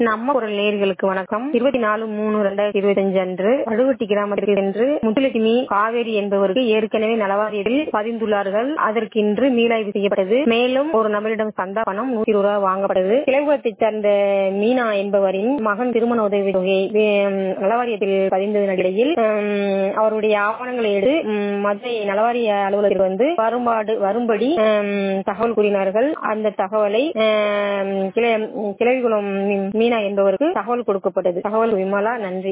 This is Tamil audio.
நம்ம குரல் நேர்களுக்கு வணக்கம் இருபத்தி நாலு மூணு ரெண்டாயிரத்தி இருபத்தி அஞ்சு அன்று அழுவட்டி கிராமத்திற்கு சென்று முத்துலட்சுமி காவேரி என்பவருக்கு ஏற்கனவே நலவாரியத்தில் பதிந்துள்ளார்கள் அதற்கு இன்று மீளாய்வு செய்யப்பட்டது மேலும் ஒரு நபரிடம் சந்தா பணம் நூத்தி இருபது ரூபாய் வாங்கப்பட்டது கிளைகுளத்தைச் சேர்ந்த மீனா என்பவரின் மகன் திருமண உதவி தொகை வே- நலவாரியத்தில் பதிந்ததன் அடிப்படையில் ஹம், அவருடைய ஆவணங்களை எடுத்து ஹம், மதுரை நலவாரிய அலுவலகத்தில் வந்து வரும்பாடு வரும்படி ஹம், தகவல் கூறினார்கள் அந்த தகவலை ஹம், கிளை- கிளைகுளம் மீனா என்பவருக்கு தகவல் கொடுக்கப்பட்டது தகவல் விமலா நன்றி